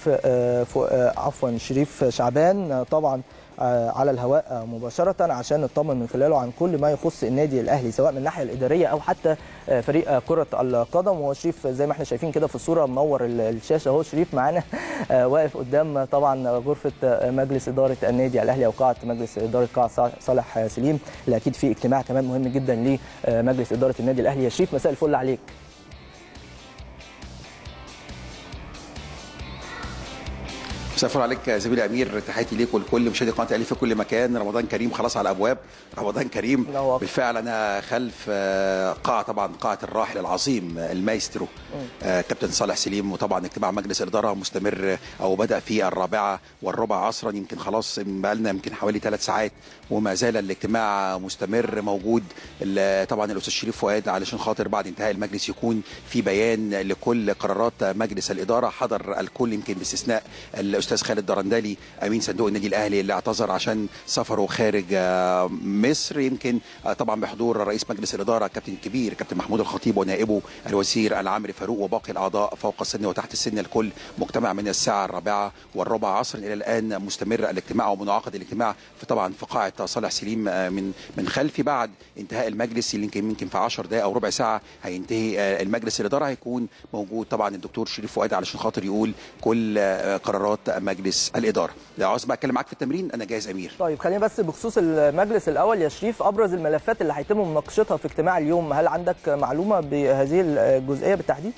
آه، فو- آه، عفوا شريف شعبان آه، طبعا آه، على الهواء آه، مباشرة عشان نطمن من خلاله عن كل ما يخص النادي الأهلي سواء من الناحية الإدارية أو حتى آه، فريق آه، كرة القدم وهو شريف زي ما احنا شايفين كده في الصورة منور ال- الشاشة اهو شريف معانا آه، واقف قدام آه، طبعا غرفة آه، مجلس إدارة النادي الأهلي أو قاعة مجلس إدارة قاعة صا- صالح آه، سليم اللي أكيد في اجتماع كمان مهم جدا لمجلس إدارة النادي الأهلي يا شريف مساء الفل عليك مساء الفل عليك يا زميلي امير تحياتي ليك ولكل مشاهدي قناه الاهلي في كل مكان رمضان كريم خلاص على الابواب رمضان كريم الله أكبر. بالفعل انا خلف آه، قاعه طبعا قاعه الراحل العظيم آه، المايسترو آه، كابتن صالح سليم وطبعا اجتماع مجلس الاداره مستمر او بدا في الرابعه والربع عصرا يمكن خلاص بقى لنا يمكن حوالي ثلاث ساعات وما زال الاجتماع مستمر موجود ال- طبعا الاستاذ شريف فؤاد علشان خاطر بعد انتهاء المجلس يكون في بيان لكل قرارات مجلس الاداره حضر الكل يمكن باستثناء الاستاذ خالد درندلي امين صندوق النادي الاهلي اللي اعتذر عشان سفره خارج آه، مصر يمكن آه، طبعا بحضور رئيس مجلس الاداره كابتن الكبير كابتن محمود الخطيب ونائبه الوزير العامر فاروق وباقي الاعضاء فوق السن وتحت السن الكل مجتمع من الساعه الرابعه والربع عصرا الى الان مستمر الاجتماع ومنعقد الاجتماع في طبعا في قاعه صالح سليم آه، من من خلفي بعد انتهاء المجلس اللي يمكن يمكن في 10 دقائق او ربع ساعه هينتهي آه، المجلس الاداره هيكون موجود طبعا الدكتور شريف فؤاد علشان خاطر يقول كل آه، قرارات مجلس الاداره لو عاوز بقى اتكلم معاك في التمرين انا جاهز امير طيب خلينا بس بخصوص المجلس الاول يا شريف ابرز الملفات اللي هيتم مناقشتها في اجتماع اليوم هل عندك معلومه بهذه الجزئيه بالتحديد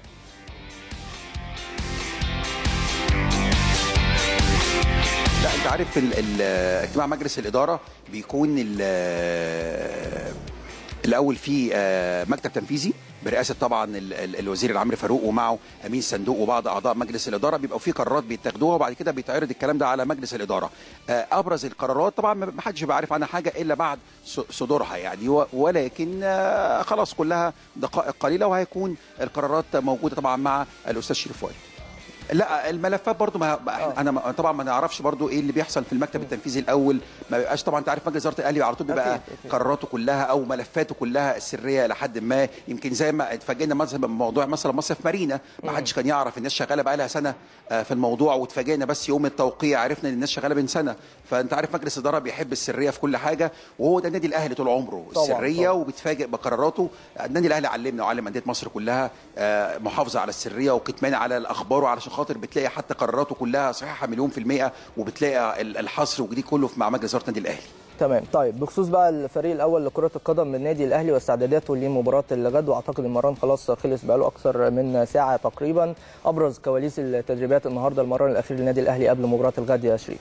لا انت عارف ال- ال- اجتماع مجلس الاداره بيكون ال- الاول في آه، مكتب تنفيذي برئاسه طبعا ال- ال- الوزير العمري فاروق ومعه امين صندوق وبعض اعضاء مجلس الاداره بيبقوا في قرارات بيتاخدوها وبعد كده بيتعرض الكلام ده على مجلس الاداره آه، ابرز القرارات طبعا ما حدش بيبقى عارف عنها حاجه الا بعد ص- صدورها يعني و- ولكن آه، خلاص كلها دقائق قليله وهيكون القرارات موجوده طبعا مع الاستاذ شريف فؤاد لا الملفات برضو ما انا ما- طبعا ما نعرفش برضو ايه اللي بيحصل في المكتب التنفيذي الاول ما بيبقاش طبعا انت عارف مجلس اداره الاهلي على طول بيبقى أكيد، أكيد. قراراته كلها او ملفاته كلها سريه لحد ما يمكن زي ما اتفاجئنا مثلا بموضوع مثلا مصرف مارينا ما حدش كان يعرف الناس شغاله بقى لها سنه آه، في الموضوع واتفاجئنا بس يوم التوقيع عرفنا ان الناس شغاله من سنه فانت عارف مجلس الاداره بيحب السريه في كل حاجه وهو ده النادي الاهلي طول عمره طبعاً، السريه طبعاً. وبيتفاجئ بقراراته النادي الاهلي علمنا وعلم انديه مصر كلها آه، محافظه على السريه وكتمان على الاخبار وعلشان خاطر بتلاقي حتى قراراته كلها صحيحه مليون في الميه وبتلاقي ال- الحصر وجديد كله مع مجلس اداره النادي الاهلي تمام طيب بخصوص بقى الفريق الاول لكره القدم من النادي الاهلي واستعداداته لمباراه الغد واعتقد المران خلاص خلص بقى له اكثر من ساعه تقريبا ابرز كواليس التدريبات النهارده المران الاخير للنادي الاهلي قبل مباراه الغد يا شريف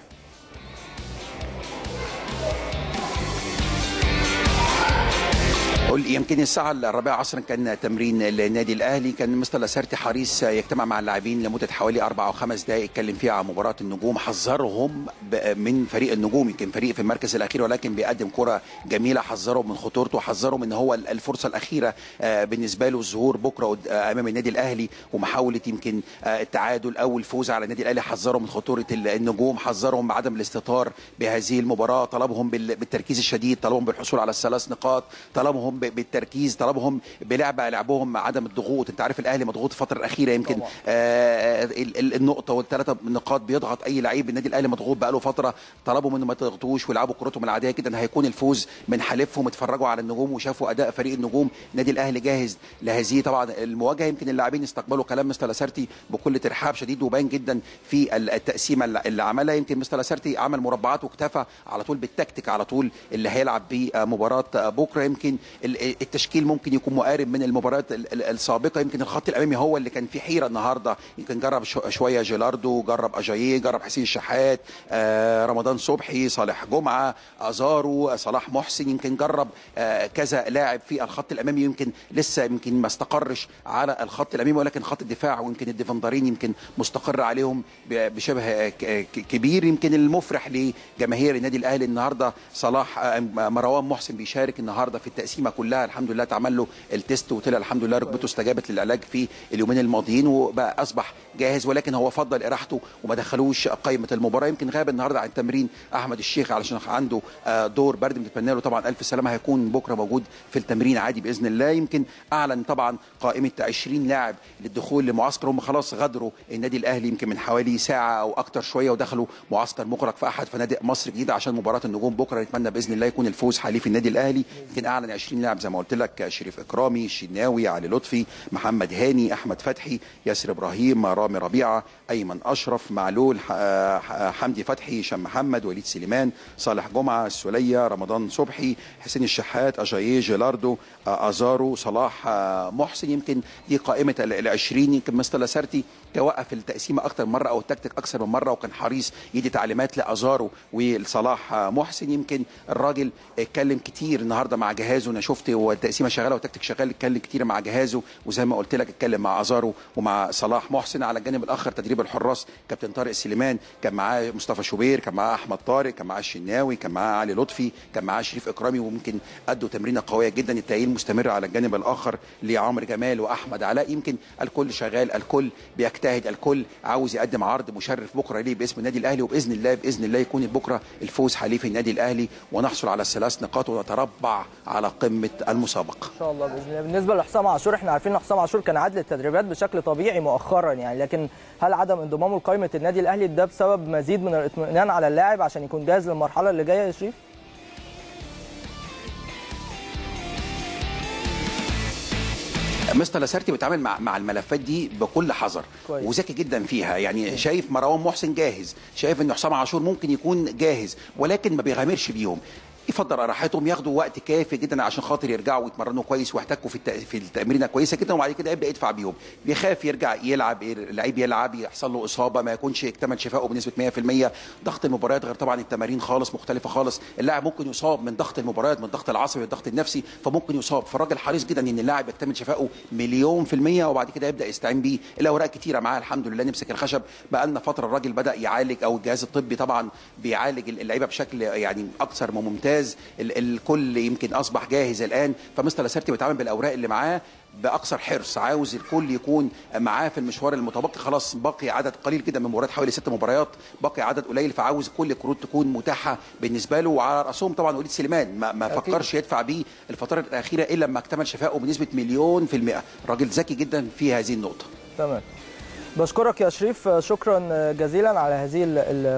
قول يمكن الساعة الرابعة عصرا كان تمرين النادي الأهلي كان مستر لاسارتي حريص يجتمع مع اللاعبين لمدة حوالي أربع أو خمس دقائق يتكلم فيها عن مباراة النجوم حذرهم ب- من فريق النجوم يمكن فريق في المركز الأخير ولكن بيقدم كرة جميلة حذرهم من خطورته حذرهم إن هو الفرصة الأخيرة آه، بالنسبة له الظهور بكرة قد- آه، أمام النادي الأهلي ومحاولة يمكن آه، التعادل أو الفوز على النادي الأهلي حذرهم من خطورة ال- النجوم حذرهم بعدم الاستهتار بهذه المباراة طلبهم بال- بالتركيز الشديد طلبهم بالحصول على الثلاث نقاط طلبهم ب- بالتركيز طلبهم بلعب لعبهم مع عدم الضغوط انت عارف الاهلي مضغوط الفتره الاخيره يمكن طبعا. آه ال- ال- النقطه والثلاثه نقاط بيضغط اي لعيب النادي الاهلي مضغوط بقاله فتره طلبوا منه ما تضغطوش ويلعبوا كرتهم العاديه جدا هيكون الفوز من حليفهم اتفرجوا على النجوم وشافوا اداء فريق النجوم النادي الاهلي جاهز لهذه طبعا المواجهه يمكن اللاعبين استقبلوا كلام مستر لاسارتي بكل ترحاب شديد وبان جدا في ال- التقسيمه اللي- اللي عملها يمكن مستر لاسارتي عمل مربعات واكتفى على طول بالتكتيك على طول اللي هيلعب بيه آه، مباراه آه، بكره يمكن ال- التشكيل ممكن يكون مقارب من المباريات ال- ال- السابقه يمكن الخط الامامي هو اللي كان فيه حيره النهارده يمكن جرب شو- شويه جيلاردو جرب اجاييه جرب حسين الشحات آه، رمضان صبحي صالح جمعه ازارو صلاح محسن يمكن جرب آه، كذا لاعب في الخط الامامي يمكن لسه يمكن ما استقرش على الخط الامامي ولكن خط الدفاع ويمكن الديفندرين يمكن مستقر عليهم ب- بشبه ك- ك- كبير يمكن المفرح لجماهير النادي الاهلي النهارده صلاح آه، مروان محسن بيشارك النهارده في التقسيمه كلها كلها الحمد لله اتعمل له التيست وطلع الحمد لله ركبته استجابت للعلاج في اليومين الماضيين وبقى اصبح جاهز ولكن هو فضل اراحته وما دخلوش قائمه المباراه يمكن غاب النهارده عن التمرين احمد الشيخ علشان عنده آه، دور برد بنتمنى له طبعا الف سلامه هيكون بكره موجود في التمرين عادي باذن الله يمكن اعلن طبعا قائمه 20 لاعب للدخول لمعسكر هم خلاص غادروا النادي الاهلي يمكن من حوالي ساعه او اكتر شويه ودخلوا معسكر مغلق في احد فنادق مصر الجديده عشان مباراه النجوم بكره نتمنى باذن الله يكون الفوز حليف النادي الاهلي يمكن اعلن 20 لاعب زي ما قلت لك شريف اكرامي الشناوي علي لطفي محمد هاني احمد فتحي ياسر ابراهيم رامي ربيعه ايمن اشرف معلول ح- ح- حمدي فتحي هشام محمد وليد سليمان صالح جمعه السوليه رمضان صبحي حسين الشحات اجاييه جيلاردو آه، ازارو صلاح آه، محسن يمكن دي قائمه ال 20 يمكن مستر لاسارتي توقف التقسيمه اكثر من مره او التكتيك اكثر من مره وكان حريص يدي تعليمات لازارو وصلاح آه، محسن يمكن الراجل اتكلم كتير النهارده مع جهازه انا شفت والتقسيمه شغاله والتكتيك شغال اتكلم كتير مع جهازه وزي ما قلت لك اتكلم مع ازارو ومع صلاح محسن على الجانب الاخر تدريب الحراس كابتن طارق سليمان كان معاه مصطفى شوبير كان معاه احمد طارق كان معاه الشناوي كان معاه علي لطفي كان معاه شريف اكرامي وممكن ادوا تمرينه قويه جدا التأهيل مستمر على الجانب الاخر لعمرو جمال واحمد علاء يمكن الكل شغال الكل بيجتهد الكل عاوز يقدم عرض مشرف بكره ليه باسم النادي الاهلي وباذن الله باذن الله يكون بكره الفوز حليف النادي الاهلي ونحصل على الثلاث نقاط ونتربع على قمه المسابقه ان شاء الله باذن الله بالنسبه لحسام عاشور احنا عارفين ان حسام عاشور كان عادل التدريبات بشكل طبيعي مؤخرا يعني لكن هل عدم انضمامه لقائمه النادي الاهلي ده بسبب مزيد من الاطمئنان على اللاعب عشان يكون جاهز للمرحله اللي جايه يا شريف؟ مستر لاسارتي بيتعامل مع مع الملفات دي بكل حذر كويس. وذكي جدا فيها يعني شايف مروان محسن جاهز شايف ان حسام عاشور ممكن يكون جاهز ولكن ما بيغامرش بيهم يفضل راحتهم ياخدوا وقت كافي جدا عشان خاطر يرجعوا يتمرنوا كويس ويحتكوا في الت- في التمرينه كويسه جدا وبعد كده يبدا يدفع بيهم بيخاف يرجع يلعب اللعيب يلعب يحصل له اصابه ما يكونش اكتمل شفائه بنسبه 100% ضغط المباريات غير طبعا التمارين خالص مختلفه خالص اللاعب ممكن يصاب من ضغط المباريات من الضغط العصبي والضغط النفسي فممكن يصاب فالراجل حريص جدا ان اللاعب يكتمل شفائه مليون في الميه وبعد كده يبدا يستعين بيه الاوراق كتيره معاه الحمد لله نمسك الخشب بقى لنا فتره الراجل بدا يعالج او الجهاز الطبي طبعا بيعالج اللعيبه بشكل يعني اكثر من ممتاز ال- الكل يمكن اصبح جاهز الان فمستر لاسارتي بيتعامل بالاوراق اللي معاه باكثر حرص عاوز الكل يكون معاه في المشوار المتبقي خلاص باقي عدد قليل جدا من مباريات حوالي ست مباريات باقي عدد قليل فعاوز كل الكروت تكون متاحه بالنسبه له وعلى راسهم طبعا وليد سليمان ما, ما أكيد. فكرش يدفع بيه الفتره الاخيره الا لما اكتمل شفائه بنسبه مليون في المئه راجل ذكي جدا في هذه النقطه تمام بشكرك يا شريف شكرا جزيلا على هذه ال- ال-